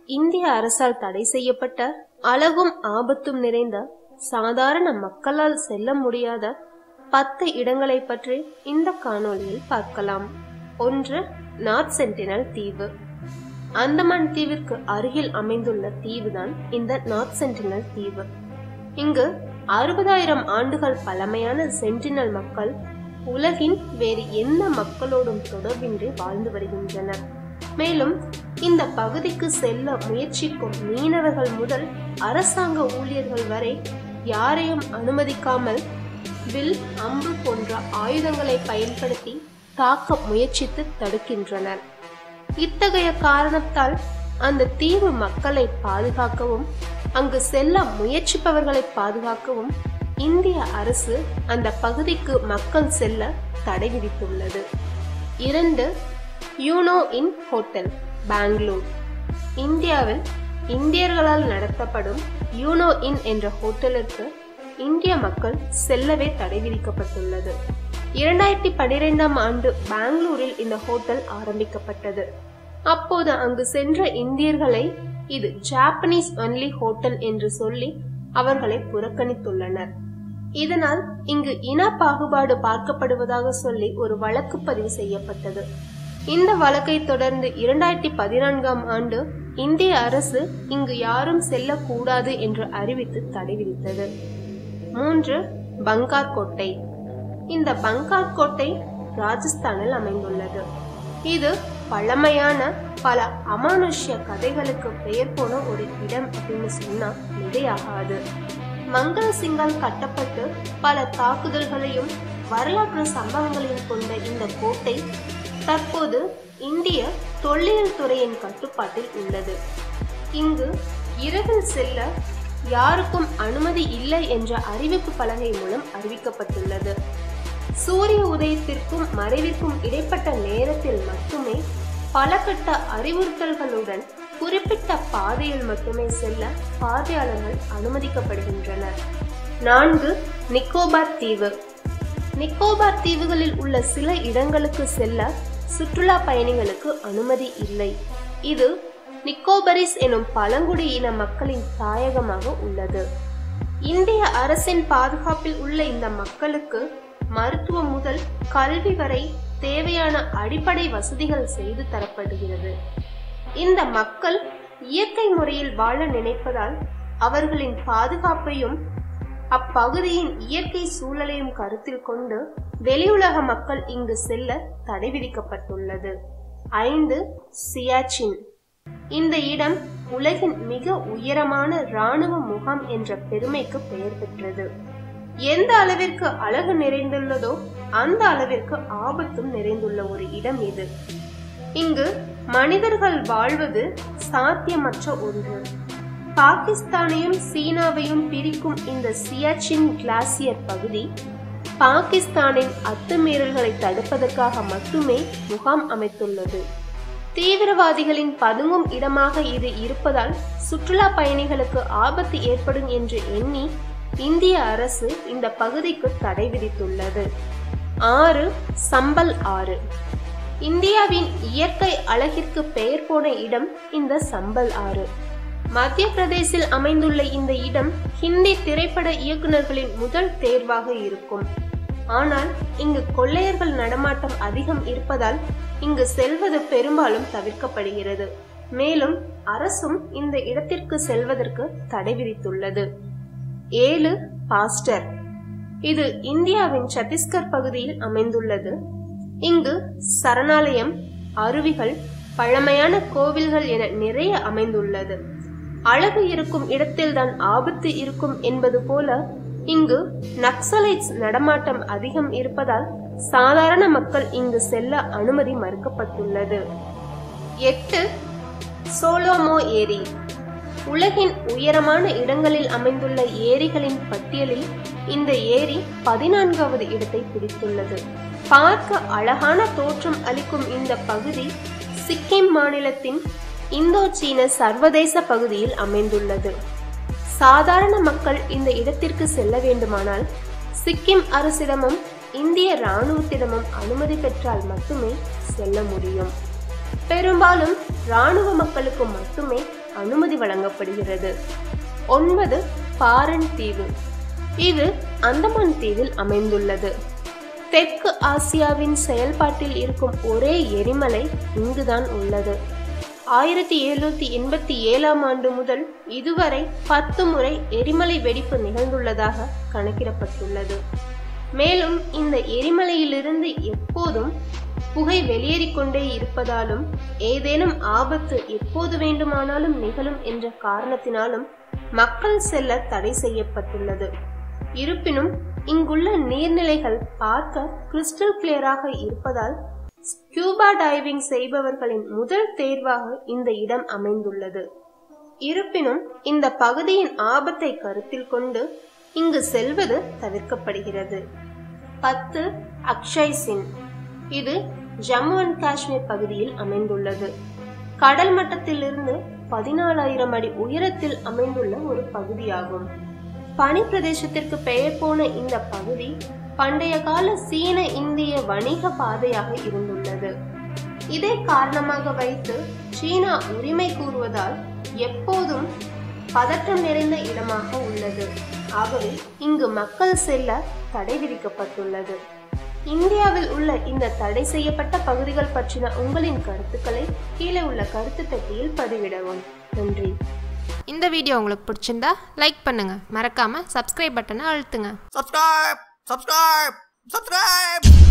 இந்திய அரசால் தடை செய்யப்பட்ட அழகும் ஆபத்தும் நிறைந்த சாதாரண மக்களால் செல்ல முடியாத பத்து இடங்களை பற்றி இந்த காணொளியில் பார்க்கலாம் ஒன்று நார்த் சென்டினல் தீவு அந்தமான் தீவிற்கு அருகில் அமைந்துள்ள தீவுதான் இந்த நார்த் சென்டினல் தீவு இங்கு அறுபதாயிரம் ஆண்டுகள் பழமையான சென்டினல் மக்கள் உலகின் வேறு எந்த மக்களோடும் தொடர்பின்றி வாழ்ந்து வருகின்றனர் மேலும் இந்த பகுதிக்கு செல்ல முயற்சிக்கும் மீனவர்கள் முதல் அரசாங்க ஊழியர்கள் வரை யாரையும் அனுமதிக்காமல் வில் அம்பு போன்ற ஆயுதங்களை பயன்படுத்தி தாக்க முயற்சித்து தடுக்கின்றனர் இத்தகைய காரணத்தால் அந்த தீவு மக்களை பாதுகாக்கவும் அங்கு செல்ல முயற்சிப்பவர்களை பாதுகாக்கவும் இந்திய அரசு அந்த பகுதிக்கு மக்கள் செல்ல தடை விதித்துள்ளது இரண்டு யூனோ இன் ஹோட்டல் பெங்களூர் இந்தியாவில் இந்தியர்களால் நடத்தப்படும் யூனோ இன் என்ற ஹோட்டலுக்கு இந்திய மக்கள் செல்லவே தடை விதிக்கப்பட்டுள்ளது இரண்டாயிரத்தி பனிரெண்டாம் ஆண்டு பெங்களூரில் இந்த ஹோட்டல் ஆரம்பிக்கப்பட்டது அப்போது அங்கு சென்ற இந்தியர்களை இது ஜாப்பனீஸ் ஒன்லி ஹோட்டல் என்று சொல்லி அவர்களை புறக்கணித்துள்ளனர் இதனால் இங்கு இன பாகுபாடு பார்க்கப்படுவதாக சொல்லி ஒரு வழக்கு பதிவு செய்யப்பட்டது இந்த வழக்கை தொடர்ந்து இரண்டாயிரத்தி பதினான்காம் ஆண்டு இந்திய அரசு இங்கு யாரும் செல்லக்கூடாது என்று அறிவித்து தடை விதித்தது மூன்று பங்கார் கோட்டை இந்த பங்கார் கோட்டை ராஜஸ்தானில் அமைந்துள்ளது இது பழமையான பல அமானுஷ்ய கதைகளுக்கு பெயர் போன ஒரு இடம் அப்படின்னு சொன்னா மிகையாகாது மங்கள சிங்கால் கட்டப்பட்டு பல தாக்குதல்களையும் வரலாற்று சம்பவங்களையும் கொண்ட இந்த கோட்டை தற்போது இந்திய தொல்லியல் துறையின் கட்டுப்பாட்டில் உள்ளது இங்கு இரவில் செல்ல யாருக்கும் அனுமதி இல்லை என்ற அறிவிப்பு பலகை மூலம் அறிவிக்கப்பட்டுள்ளது சூரிய உதயத்திற்கும் மறைவிற்கும் இடைப்பட்ட நேரத்தில் மட்டுமே பல கட்ட அறிவுறுத்தல்களுடன் குறிப்பிட்ட பாதையில் மட்டுமே செல்ல பார்வையாளர்கள் அனுமதிக்கப்படுகின்றனர் நான்கு நிக்கோபார் தீவு நிக்கோபார் தீவுகளில் உள்ள சில இடங்களுக்கு செல்ல சுற்றுலா பயணிகளுக்கு அனுமதி இல்லை இது நிக்கோபரிஸ் எனும் பழங்குடி இன மக்களின் தாயகமாக உள்ளது இந்திய அரசின் பாதுகாப்பில் உள்ள இந்த மக்களுக்கு மருத்துவம் முதல் கல்வி வரை தேவையான அடிப்படை வசதிகள் செய்து தரப்படுகிறது இந்த மக்கள் இயற்கை முறையில் வாழ நினைப்பதால் அவர்களின் பாதுகாப்பையும் அப்பகுதியின் இயற்கை சூழலையும் கருத்தில் கொண்டு வெளியுலக மக்கள் இங்கு செல்ல தடை விதிக்கப்பட்டுள்ளது ஐந்து சியாச்சின் இந்த இடம் உலகின் மிக உயரமான இராணுவ முகாம் என்ற பெருமைக்கு பெயர் பெற்றது எந்த அளவிற்கு அழகு நிறைந்துள்ளதோ அந்த அளவிற்கு ஆபத்தும் நிறைந்துள்ள ஒரு இடம் இது இங்கு மனிதர்கள் வாழ்வது சாத்தியமற்ற ஒன்று பாகிஸ்தானையும் சீனாவையும் பிரிக்கும் இந்த சியாச்சின் கிளாசியர் பகுதி பாகிஸ்தானின் அத்துமீறல்களை தடுப்பதற்காக மட்டுமே முகாம் அமைத்துள்ளது தீவிரவாதிகளின் பதுங்கும் இடமாக இது இருப்பதால் சுற்றுலா பயணிகளுக்கு ஆபத்து ஏற்படும் என்று எண்ணி இந்திய அரசு இந்த பகுதிக்கு தடை விதித்துள்ளது ஆறு சம்பல் ஆறு இந்தியாவின் இயற்கை அழகிற்கு பெயர் போன இடம் இந்த சம்பல் ஆறு மத்திய பிரதேசில் அமைந்துள்ள இந்த இடம் ஹிந்தி திரைப்பட இயக்குநர்களின் முதல் தேர்வாக இருக்கும் ஆனால் இங்கு கொள்ளையர்கள் நடமாட்டம் அதிகம் இருப்பதால் இங்கு செல்வது பெரும்பாலும் தவிர்க்கப்படுகிறது மேலும் அரசும் இந்த இடத்திற்கு செல்வதற்கு தடை விதித்துள்ளது ஏழு பாஸ்டர் இது இந்தியாவின் சத்தீஸ்கர் பகுதியில் அமைந்துள்ளது இங்கு சரணாலயம் அருவிகள் பழமையான கோவில்கள் என நிறைய அமைந்துள்ளது அழகு இருக்கும் இடத்தில்தான் ஆபத்து இருக்கும் என்பது போல இங்கு நக்சலைட்ஸ் நடமாட்டம் அதிகம் இருப்பதால் சாதாரண மக்கள் இங்கு செல்ல அனுமதி மறுக்கப்பட்டுள்ளது எட்டு சோலோமோ ஏரி உலகின் உயரமான இடங்களில் அமைந்துள்ள ஏரிகளின் பட்டியலில் இந்த ஏரி பதினான்காவது இடத்தை பிடித்துள்ளது பார்க்க அழகான தோற்றம் அளிக்கும் இந்த பகுதி சிக்கிம் மாநிலத்தின் இந்தோ சீன சர்வதேச பகுதியில் அமைந்துள்ளது சாதாரண மக்கள் இந்த இடத்திற்கு செல்ல வேண்டுமானால் சிக்கிம் அரசிடமும் இந்திய இராணுவத்திடமும் அனுமதி பெற்றால் மட்டுமே செல்ல முடியும் பெரும்பாலும் இராணுவ மக்களுக்கு மட்டுமே அனுமதி வழங்கப்படுகிறது ஒன்பது பாரன் தீவு இது அந்தமான் தீவில் அமைந்துள்ளது தெற்கு ஆசியாவின் செயல்பாட்டில் இருக்கும் ஒரே எரிமலை இங்குதான் உள்ளது ஆயிரத்தி எழுநூத்தி எண்பத்தி ஏழாம் ஆண்டு முதல் இதுவரை பத்து முறை எரிமலை வெடிப்பு நிகழ்ந்துள்ளதாக கணக்கிடப்பட்டுள்ளது மேலும் இந்த எரிமலையிலிருந்து எப்போதும் புகை வெளியேறிக்கொண்டே இருப்பதாலும் ஏதேனும் ஆபத்து எப்போது வேண்டுமானாலும் நிகழும் என்ற காரணத்தினாலும் மக்கள் செல்ல தடை செய்யப்பட்டுள்ளது இருப்பினும் இங்குள்ள நீர்நிலைகள் பார்க்க கிறிஸ்டல் கிளியராக இருப்பதால் ஸ்கியூபா டைவிங் செய்பவர்களின் முதல் தேர்வாக இந்த இடம் அமைந்துள்ளது இருப்பினும் இந்த பகுதியின் ஆபத்தை கருத்தில் கொண்டு இங்கு செல்வது தவிர்க்கப்படுகிறது பத்து அக்ஷய் சின் இது ஜம்மு அண்ட் காஷ்மீர் பகுதியில் அமைந்துள்ளது கடல் மட்டத்திலிருந்து பதினாலாயிரம் அடி உயரத்தில் அமைந்துள்ள ஒரு பகுதியாகும் பனி பிரதேசத்திற்கு பெயர் போன இந்த பகுதி பண்டைய கால சீன இந்திய வணிக பாதையாக இருந்துள்ளது இதை காரணமாக வைத்து சீனா உரிமை கூறுவதால் எப்போதும் பதற்றம் நிறைந்த இடமாக உள்ளது ஆகவே இங்கு மக்கள் செல்ல தடை விதிக்கப்பட்டுள்ளது இந்தியாவில் உள்ள இந்த தடை செய்யப்பட்ட பகுதிகள் பற்றின உங்களின் கருத்துக்களை கீழே உள்ள கருத்து பெட்டியில் பதிவிடவும் நன்றி இந்த வீடியோ உங்களுக்கு பிடிச்சிருந்தா லைக் பண்ணுங்க மறக்காம சப்ஸ்கிரைப் பட்டனை அழுத்துங்க subscribe, subscribe, subscribe.